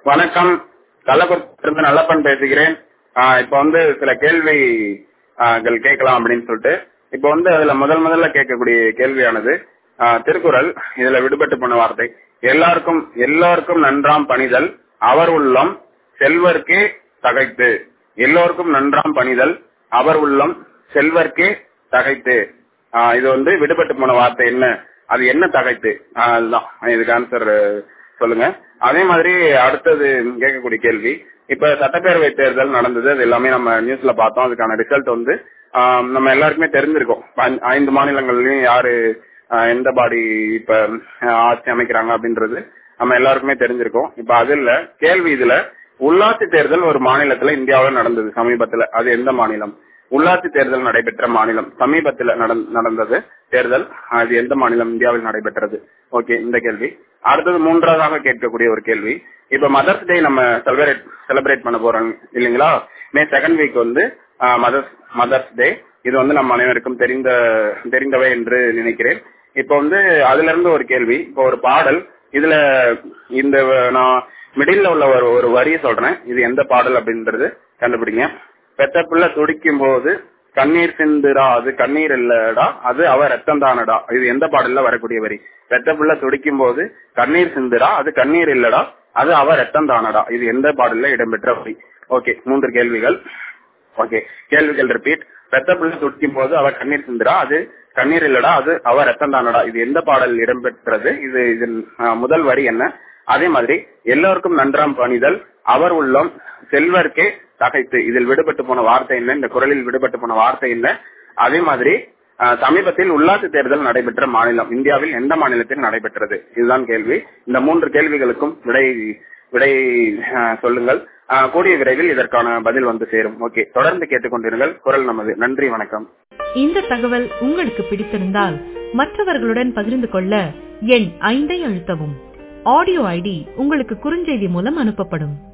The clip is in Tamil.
வணக்கம் கள்ளக்குறிச்சியிலிருந்து நல்லப்பன் பேசுகிறேன் ஆஹ் இப்ப வந்து சில கேள்விகள் கேட்கலாம் அப்படின்னு சொல்லிட்டு இப்ப வந்து அதுல முதல் முதல்ல கேட்கக்கூடிய கேள்வியானது ஆஹ் திருக்குறள் இதுல விடுபட்டு போன வார்த்தை எல்லாருக்கும் எல்லாருக்கும் நன்றாம் பணிதல் அவர் உள்ளம் செல்வர்க்கே தகைத்து எல்லோருக்கும் நன்றாம் பணிதல் அவர் உள்ளம் செல்வர்க்கே தகைத்து ஆஹ் இது வந்து விடுபட்டு போன வார்த்தை என்ன அது என்ன தகைத்து ஆஹ் அதுதான் இதுக்கு ஆன்சர் சொல்லுங்க அதே மாதிரி அடுத்தது கேட்கக்கூடிய கேள்வி இப்ப சட்டப்பேரவை தேர்தல் நடந்தது அது எல்லாமே நம்ம நியூஸ்ல பார்த்தோம் அதுக்கான ரிசல்ட் வந்து ஆஹ் நம்ம எல்லாருக்குமே தெரிஞ்சிருக்கோம் ஐ- ஐந்து மாநிலங்கள்லயும் யாரு ஆஹ் எந்த பாடி இப்ப ஆஹ் ஆட்சி அமைக்கிறாங்க அப்படின்றது நம்ம எல்லாருக்குமே தெரிஞ்சிருக்கோம் இப்ப அது இல்ல கேள்வி இதுல உள்ளாட்சி தேர்தல் ஒரு மாநிலத்துல இந்தியாவுல நடந்தது சமீபத்துல அது எந்த மாநிலம் உள்ளாட்சி தேர்தல் நடைபெற்ற மாநிலம் சமீபத்துல நடந்- நடந்தது தேர்தல் அது எந்த மாநிலம் இந்தியாவில் நடைபெற்றது ஓகே இந்த கேள்வி அடுத்தது மூன்றாவதாக கேட்கக்கூடிய ஒரு கேள்வி இப்ப மதர்ஸ் டே நம்ம செலிப்ரேட் செலிப்ரேட் பண்ண போறோம் இல்லைங்களா மே செகண்ட் வீக் வந்து மதர்ஸ் மதர்ஸ் டே இது வந்து நம்ம அனைவருக்கும் தெரிந்த தெரிந்தவை என்று நினைக்கிறேன் இப்ப வந்து அதுல இருந்து ஒரு கேள்வி இப்போ ஒரு பாடல் இதுல இந்த நான் மிடில்ல உள்ள ஒரு ஒரு வரியை சொல்றேன் இது எந்த பாடல் அப்படின்றது கண்டுபிடிங்க பெத்த பிள்ளை துடிக்கும் போது கண்ணீர் சிந்துடா அது கண்ணீர் இல்லடா அது அவ ரத்தம் தானடா இது எந்த பாடல்ல வரக்கூடிய வரி பெத்த பிள்ளை துடிக்கும் போது கண்ணீர் சிந்துடா அது கண்ணீர் இல்லடா அது அவ ரத்தம் தானடா இது எந்த பாடல்ல இடம்பெற்ற வரி ஓகே மூன்று கேள்விகள் ஓகே கேள்விகள் ரிப்பீட் பெத்த பிள்ளை துடிக்கும் போது அவ கண்ணீர் சிந்துடா அது கண்ணீர் இல்லடா அது அவ ரத்தம் தானடா இது எந்த பாடல் இடம்பெற்றது இது இதன் ஆஹ், முதல் வரி என்ன அதே மாதிரி எல்லோருக்கும் நன்றாம் பணிதல் அவர் உள்ளம் செல்வர்க்கே தகைத்து இதில் விடுபட்டு போன வார்த்தை என்ன இந்த குரலில் விடுபட்டு போன வார்த்தை என்ன அதே மாதிரி ஆஹ், சமீபத்தில் உள்ளாட்சி தேர்தல் நடைபெற்ற மாநிலம் இந்தியாவில் எந்த மாநிலத்தில் நடைபெற்றது இதுதான் கேள்வி இந்த மூன்று கேள்விகளுக்கும் விடை விடை ஆஹ், சொல்லுங்கள் ஆஹ், கூடிய விரைவில் இதற்கான பதில் வந்து சேரும் ஓகே தொடர்ந்து கேட்டுக்கொண்டிருங்கள் குரல் நமது நன்றி வணக்கம் இந்த தகவல் உங்களுக்கு பிடித்திருந்தால் மற்றவர்களுடன் பகிர்ந்து கொள்ள எண் ஐந்தை அழுத்தவும் ஆடியோ ஐடி உங்களுக்கு குறுஞ்செய்தி மூலம் அனுப்பப்படும்